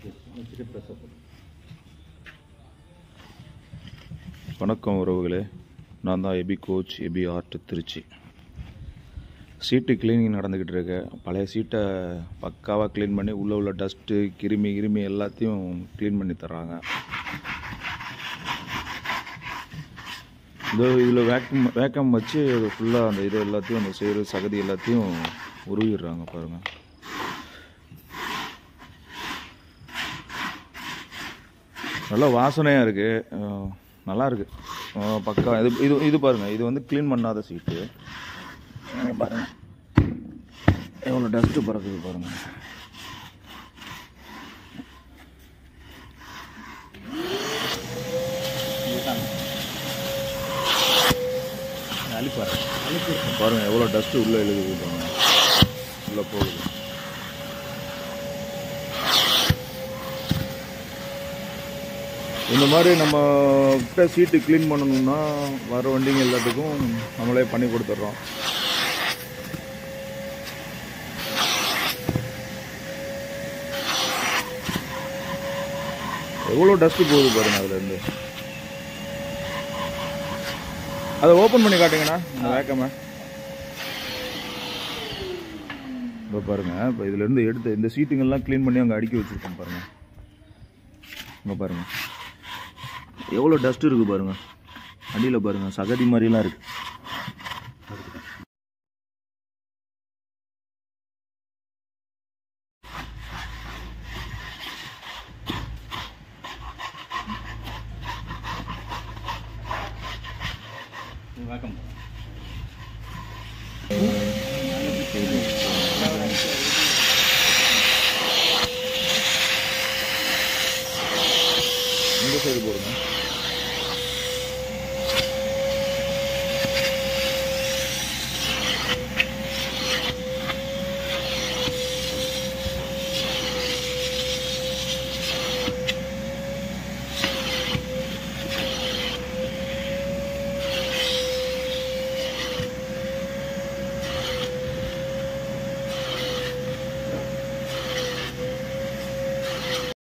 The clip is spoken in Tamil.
வச்சுட்டு ப்ரெஸ்ஸை போட்டு வணக்கம் உறவுகளே நான் தான் EB coach EB art Tiruchi seat cleaning நடந்துக்கிட்டு இருக்கு பழைய சீட்டை பக்காவாக க்ளீன் பண்ணி உள்ளே உள்ள டஸ்ட்டு கிருமி கிருமி எல்லாத்தையும் க்ளீன் பண்ணி தர்றாங்க இதோ இதில் வேக்கம் வேக்கம் வச்சு அது ஃபுல்லாக அந்த இது எல்லாத்தையும் அந்த சேறு சகதி எல்லாத்தையும் உருவிடுறாங்க பாருங்கள் நல்ல வாசனையாக இருக்குது நல்லா இருக்கு அஹ் பக்கா இது இது இது பாருங்கள் இது வந்து க்ளீன் பண்ணாத சீட்டு பாருங்கள் எவ்வளோ டஸ்ட்டு பறக்குது பாருங்கள் அழிப்பார் பாருங்கள் எவ்வளோ டஸ்ட்டு உள்ளே எழுதுது பாருங்கள் உள்ளே போகுது இந்த மாதிரி நம்ம கிட்ட சீட்டு க்ளீன் பண்ணணும்னா வர வண்டிங்க எல்லாத்துக்கும் நம்மளே பண்ணி கொடுத்துட்றோம் எவ்வளோ டஸ்ட்டு போகுது பாருங்க அதுலேருந்து அதை ஓப்பன் பண்ணி காட்டுங்கண்ணா இந்த வேக்கமை இப்போ பாருங்க இப்போ இதுலேருந்து எடுத்து இந்த சீட்டுங்கெல்லாம் க்ளீன் பண்ணி அங்கே அடுக்கி வச்சுருக்கோம் பாருங்க இங்கே பாருங்க எவ்வளோ டஸ்ட் இருக்குது பாருங்க அடியில் பாருங்க சகதி மாதிரிலாம் இருக்கு வணக்கம் இந்த சைடு போடுங்க